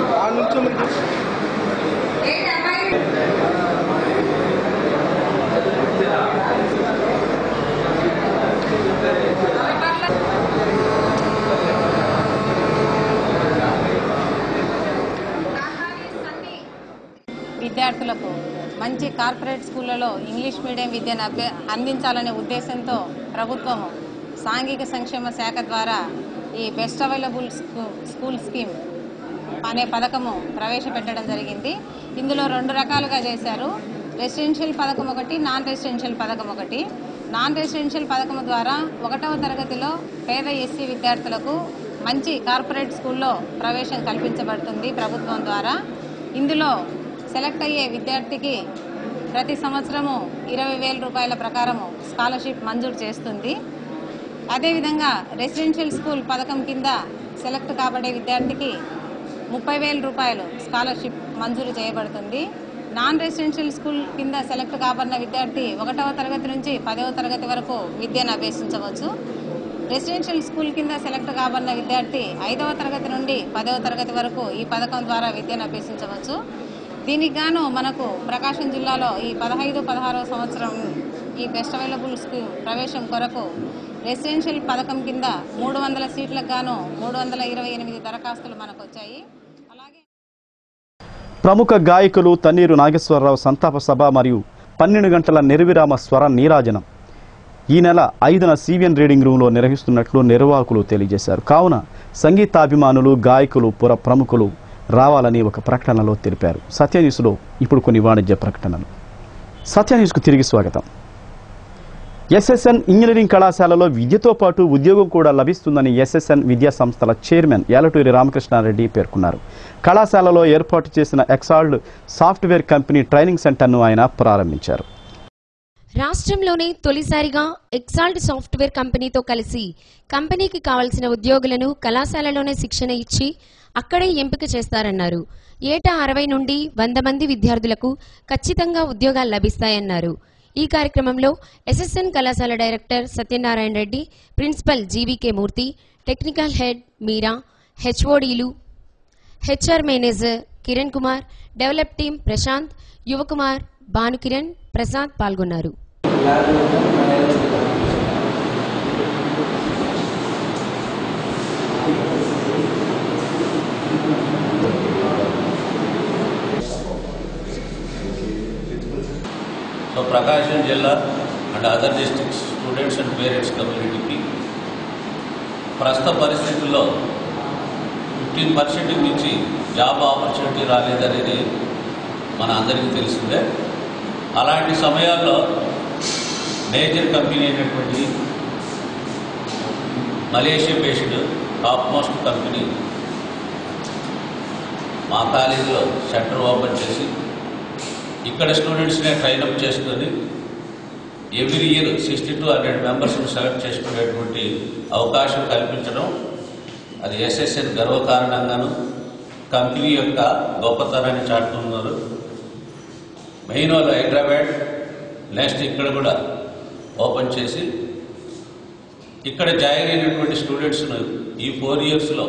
విద్యార్థులకు మంచి కార్పొరేట్ స్కూళ్లలో ఇంగ్లీష్ మీడియం విద్యను అభ్య అందించాలనే ఉద్దేశంతో ప్రభుత్వం సాంఘిక సంక్షేమ శాఖ ద్వారా ఈ best available school- school scheme అనే పథకము ప్రవేశపెట్టడం జరిగింది ఇందులో రెండు రకాలుగా చేశారు రెసిడెన్షియల్ పథకం ఒకటి నాన్ రెసిడెన్షియల్ పథకం ఒకటి నాన్ రెసిడెన్షియల్ పథకం ద్వారా ఒకటవ తరగతిలో పేద ఎస్సీ విద్యార్థులకు మంచి కార్పొరేట్ స్కూల్లో ప్రవేశం కల్పించబడుతుంది ప్రభుత్వం ద్వారా ఇందులో సెలెక్ట్ అయ్యే విద్యార్థికి ప్రతి సంవత్సరము ఇరవై వేల రూపాయల ప్రకారము స్కాలర్షిప్ మంజూరు చేస్తుంది అదేవిధంగా రెసిడెన్షియల్ స్కూల్ పథకం కింద సెలెక్ట్ కాబడే విద్యార్థికి ముప్పై వేల రూపాయలు స్కాలర్షిప్ మంజూరు చేయబడుతుంది నాన్ రెసిడెన్షియల్ స్కూల్ కింద సెలెక్ట్ కాబడిన విద్యార్థి ఒకటవ తరగతి నుంచి పదవ తరగతి వరకు విద్యను అభ్యసించవచ్చు రెసిడెన్షియల్ స్కూల్ కింద సెలెక్ట్ కాబడిన విద్యార్థి ఐదవ తరగతి నుండి పదవ తరగతి వరకు ఈ పథకం ద్వారా విద్యను అభ్యసించవచ్చు దీనికి గాను మనకు ప్రకాశం జిల్లాలో ఈ పదహైదు పదహారవ సంవత్సరం ఈ బెస్ట్ అవైలబుల్ స్కూల్ ప్రవేశం కొరకు రెసిడెన్షియల్ పథకం కింద మూడు వందల సీట్లకు గాను మూడు వందల ఇరవై ఎనిమిది దరఖాస్తులు మనకు వచ్చాయి ప్రముఖ గాయకులు తన్నీరు నాగేశ్వరరావు సంతాప సభ మరియు పన్నెండు గంటల నిర్విరామ స్వర నీరాజనం ఈ నెల ఐదున సివిఎన్ రీడింగ్ రూమ్లో నిర్వహిస్తున్నట్లు నిర్వాహకులు తెలియజేశారు కావున సంగీతాభిమానులు గాయకులు పుర ప్రముఖులు రావాలని ఒక ప్రకటనలో తెలిపారు సత్యన్యూస్లో ఇప్పుడు కొన్ని వాణిజ్య ప్రకటనలు సత్యన్యూస్కు తిరిగి స్వాగతం ఎస్ఎస్ఎన్ ఇంజనీరింగ్ కళాశాలలో విద్యతో పాటు ఉద్యోగం కూడా లభిస్తుందని ఎస్ఎస్ఎన్ విద్యా సంస్థల చైర్మన్ యాలటూరి రామకృష్ణారెడ్డి పేర్కొన్నారు కళాశాలలో ఏర్పాటు చేసిన ఎక్సాల్డ్ సాఫ్ట్వేర్ కంపెనీ ట్రైనింగ్ సెంటర్ను ఆయన ప్రారంభించారు రాష్ట్రంలోనే తొలిసారిగా ఎక్సాల్ట్ సాఫ్ట్వేర్ కంపెనీతో కలిసి కంపెనీకి కావలసిన ఉద్యోగులను కళాశాలలోనే శిక్షణ ఇచ్చి అక్కడే ఎంపిక చేస్తారన్నారు ఏటా అరవై నుండి వంద మంది విద్యార్థులకు ఖచ్చితంగా ఉద్యోగాలు లభిస్తాయన్నారు ఈ కార్యక్రమంలో ఎస్ఎస్ఎన్ కళాశాల director Satyanarayana Reddy principal GVK Murthy technical head Meera హెచ్ఓడీలు HR manager Kiran Kumar develop team Prashanth Yuvakumar Bhanukiran Prasad పాల్గొన్నారు సో ప్రకాశం జిల్లా and other districts students and parents కమ్యూనిటీకి ప్రస్తుత పరిస్థితుల్లో ఫిఫ్టీన్ పర్సెంట్ మించి జాబ్ ఆపర్చునిటీ రాలేదనేది మన అందరికీ తెలిసిందే అలాంటి సమయాల్లో మేజర్ కంపెనీ అయినటువంటి Malaysia based top most company మా కాలేజీలో సెంటర్ ఓపెన్ చేసి ఇక్కడ స్టూడెంట్స్నే ట్రైనప్ చేసుకొని every year sixty to hundred మెంబర్స్ని సెలెక్ట్ చేసుకునేటువంటి అవకాశం కల్పించడం అది ఎస్ఎస్ఎన్ గర్వకారణంగాను కంపెనీ యొక్క గొప్పతనాన్ని చాటుతున్నారు మెయిన్ వాళ్ళు హైదరాబాద్ నెక్స్ట్ ఇక్కడ కూడా ఓపెన్ చేసి ఇక్కడ జాయిన్ అయినటువంటి స్టూడెంట్స్ను ఈ ఫోర్ ఇయర్స్లో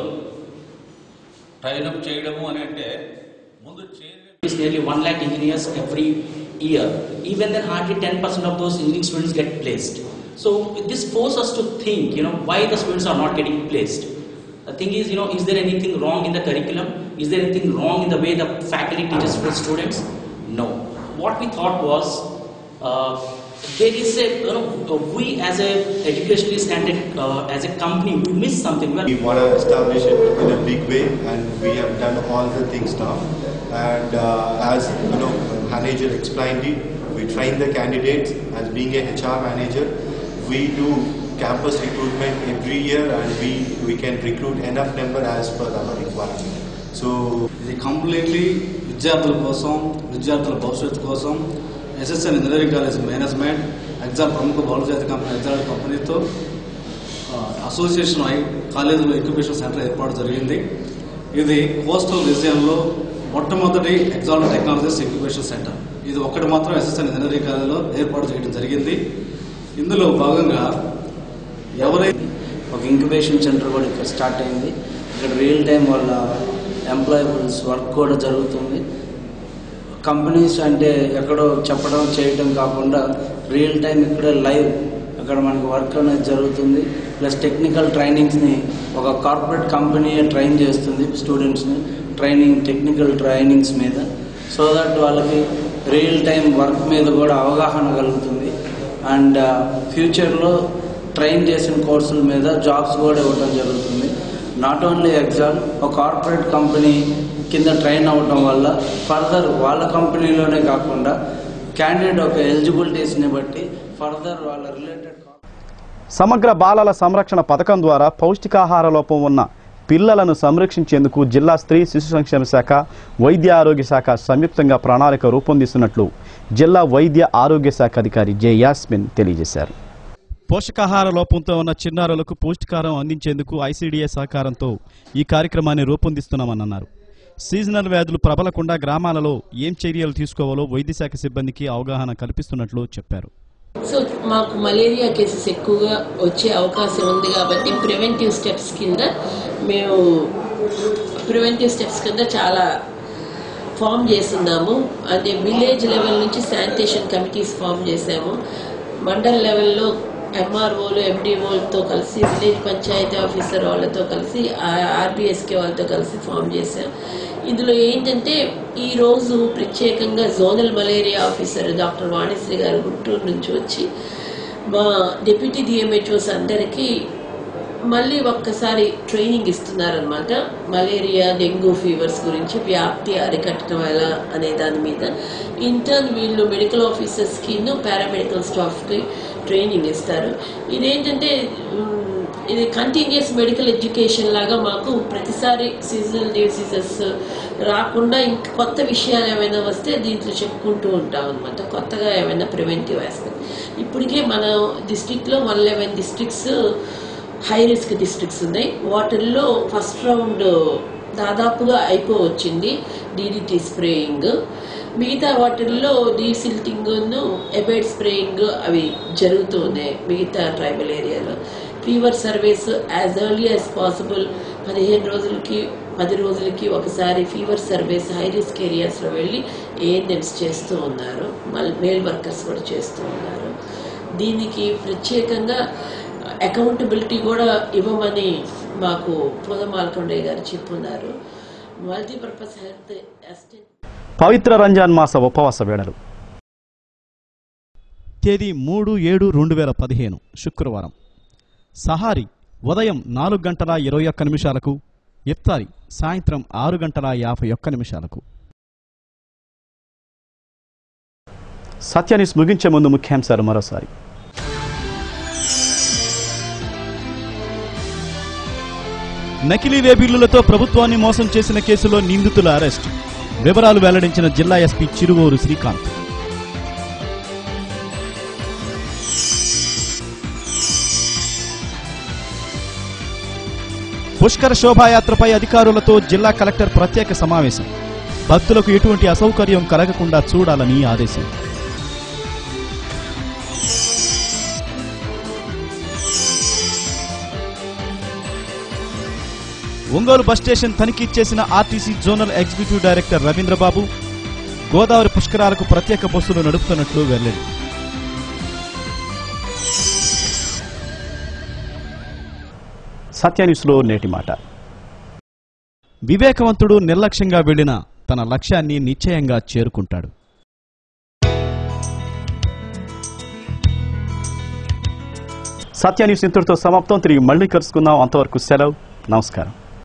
ట్రైనప్ చేయడము అని అంటే ముందు It's nearly 1 lakh engineers every year. Even then, hardly 10% of those engineering students get placed. So this forces us to think, you know, why the students are not getting placed. The thing is, you know, is there anything wrong in the curriculum? Is there anything wrong in the way the faculty teaches with students? No. What we thought was, uh, there is a, you know, we as a educationalist and a, uh, as a company, we miss something. We want to establish it in a big way, and we have done all the things now. And uh, as you know, manager explained it, we train the candidates. As being a HR manager, we do campus recruitment every year, and we we can recruit enough number as per our requirement. So ఇది completely విద్యార్థుల కోసం విద్యార్థుల భవిష్యత్తు కోసం SSN engineering college management exam ప్రముఖ బహుళజాతి company exam కంపెనీతో association అయి కాలేజీలో ఇంక్యుబేషన్ సెంటర్ ఏర్పాటు జరిగింది ఇది కోస్టల్ రీజియన్లో మొట్టమొదటి ఎగ్జామ్ టెక్నాలజీస్ ఇంక్యుబేషన్ సెంటర్ ఇది ఒక్కటి మాత్రం ఎస్ఎస్ఎన్ ఇంజనీరింగ్ కాలేజీలో ఏర్పాటు చేయడం జరిగింది ఇందులో భాగంగా ఎవరైతే ఒక ఇంక్యుబేషన్ సెంటర్ కూడా ఇక్కడ స్టార్ట్ అయింది ఇక్కడ రియల్ టైం వాళ్ళ ఎంప్లాయబుల్స్ వర్క్ కూడా జరుగుతుంది కంపెనీస్ అంటే ఎక్కడో చెప్పడం చేయటం కాకుండా రియల్ టైం ఇక్కడే లైవ్ అక్కడ మనకి వర్క్ అనేది జరుగుతుంది ప్లస్ టెక్నికల్ ట్రైనింగ్స్ని ఒక కార్పొరేట్ కంపెనీ ట్రైన్ చేస్తుంది స్టూడెంట్స్ని ట్రైనింగ్ టెక్నికల్ ట్రైనింగ్స్ మీద సో దట్ వాళ్ళకి రియల్ టైం వర్క్ మీద కూడా అవగాహన కలుగుతుంది అండ్ ఫ్యూచర్లో ట్రైన్ చేసిన కోర్సుల మీద జాబ్స్ కూడా ఇవ్వడం జరుగుతుంది నాట్ ఓన్లీ ఎగ్జామ్ ఒక కార్పొరేట్ కంపెనీ కింద ట్రైన్ అవ్వడం వల్ల ఫర్దర్ వాళ్ళ కంపెనీలోనే కాకుండా క్యాండిడేట్ ఒక ఎలిజిబిలిటీస్ని బట్టి ఫర్దర్ వాళ్ళ రిలేటెడ్ సమగ్ర బాలల సంరక్షణ పథకం ద్వారా పౌష్టికాహార లోపం ఉన్న పిల్లలను సంరక్షించేందుకు జిల్లా స్త్రీ శిశు సంక్షేమ శాఖ వైద్య ఆరోగ్య శాఖ సంయుక్తంగా ప్రణాళిక రూపొందిస్తున్నట్లు జిల్లా వైద్య ఆరోగ్య శాఖ అధికారి జె యాస్మిన్ తెలియజేశారు పోషకాహార లోపంతో ఉన్న చిన్నారులకు పౌష్టికారం అందించేందుకు ఐసీడీఏ సహకారంతో ఈ కార్యక్రమాన్ని రూపొందిస్తున్నామని అన్నారు సీజనల్ వ్యాధులు ప్రబలకుండా గ్రామాలలో ఏం చర్యలు తీసుకోవాలో వైద్య శాఖ సిబ్బందికి అవగాహన కల్పిస్తున్నట్లు చెప్పారు సో మాకు మలేరియా కేసెస్ ఎక్కువగా వచ్చే అవకాశం ఉంది కాబట్టి ప్రివెంటివ్ స్టెప్స్ కింద మేము ప్రివెంటివ్ స్టెప్స్ కింద చాలా ఫామ్ చేస్తున్నాము అంటే విలేజ్ లెవెల్ నుంచి శానిటేషన్ కమిటీస్ ఫామ్ చేసాము మండల్ లెవెల్లో ఎంఆర్ఓలు ఎండిఓలతో కలిసి విలేజ్ పంచాయతీ ఆఫీసర్ వాళ్ళతో కలిసి ఆర్బిఎస్కే వాళ్ళతో కలిసి ఫామ్ చేశాం ఇందులో ఏంటంటే ఈరోజు ప్రత్యేకంగా zonal malaria officer doctor Vanisri గారు గుంటూరు నుంచి వచ్చి మా డిప్యూటీ డిఎంహెచ్ఓస్ అందరికీ మళ్ళీ ఒక్కసారి ట్రైనింగ్ ఇస్తున్నారనమాట మలేరియా డెంగ్యూ ఫీవర్స్ గురించి వ్యాప్తి అరికట్టడం ఎలా అనే దాని మీద ఇంటర్న్ వీళ్ళు మెడికల్ ఆఫీసర్స్కి పారామెడికల్ స్టాఫ్కి ట్రైనింగ్ ఇస్తారు ఇదేంటంటే మ్, ఇది కంటిన్యూస్ మెడికల్ ఎడ్యుకేషన్ లాగా మాకు ప్రతిసారి సీజనల్ డిసీజెస్ రాకుండా ఇంకా కొత్త విషయాలు ఏమైనా వస్తే దీంట్లో చెప్పుకుంటూ ఉంటాం అనమాట కొత్తగా ఏమైనా ప్రివెంటివ్ ఆస్పెక్ట్ ఇప్పటికే మన డిస్టిక్లో one eleven districts high risk districts ఉన్నాయి వాటిల్లో ఫస్ట్ రౌండ్ దాదాపుగా అయిపోవచ్చింది డీడీటీ స్ప్రేయింగ్ మిగతా వాటిల్లో డీసిల్టింగ్ ఎబైడ్ స్ప్రేయింగ్ అవి జరుగుతూ ఉన్నాయి మిగతా ట్రైబల్ ఏరియాలో fever service as early as possible పదిహేను రోజులకి పది రోజులకి ఒకసారి ఫీవర్ సర్వీస్ హై రిస్క్ ఏరియాస్లో వెళ్ళి ఏఎన్ఎంస్ చేస్తూ ఉన్నారు మళ్ళీ మేల్ వర్కర్స్ కూడా చేస్తూ ఉన్నారు దీనికి ప్రత్యేకంగా అకౌంటబిలిటీ కూడా ఇవ్వమని మాకు పూదమాలకొండయ్య గారు చెప్పున్నారు మల్టీపర్పస్ హెల్త్ అసిస్టెంట్ పవిత్ర రంజాన్ మాస ఉపవాస వేళలు తేదీ మూడు ఏడు రెండు వేల పదిహేను శుక్రవారం సహారి ఉదయం నాలుగు గంటల ఇరవై ఒక్క నిమిషాలకు ఇఫ్తారి సాయంత్రం ఆరు గంటల యాభై ఒక్క నిమిషాలకు సత్యాన్ని ముగించే ముందు ముఖ్యాంశాలు మరోసారి నకిలీ వేబిల్లులతో ప్రభుత్వాన్ని మోసం చేసిన కేసులో నిందితుల అరెస్ట్ వివరాలు వెల్లడించిన జిల్లా ఎస్పీ చిరువూరు శ్రీకాంత్ పుష్కర శోభాయాత్రపై అధికారులతో జిల్లా కలెక్టర్ ప్రత్యేక సమావేశం భక్తులకు ఎటువంటి అసౌకర్యం కలగకుండా చూడాలని ఆదేశం ఒంగోలు బస్ స్టేషన్ తనిఖీ చేసిన RTC zonal executive director Ravindrababu Godavari పుష్కరాలకు ప్రత్యేక బస్సులు నడుపుతున్నట్లు వెల్లడి సత్యాన్యూస్లో నేటి మాట వివేకవంతుడు నిర్లక్ష్యంగా వెళ్లిన తన లక్ష్యాన్ని నిశ్చయంగా చేరుకుంటాడు సత్యాన్యూస్ ఇంతటితో సమాప్తం తిరిగి మళ్ళీ కలుసుకుందాం అంతవరకు సెలవు నమస్కారం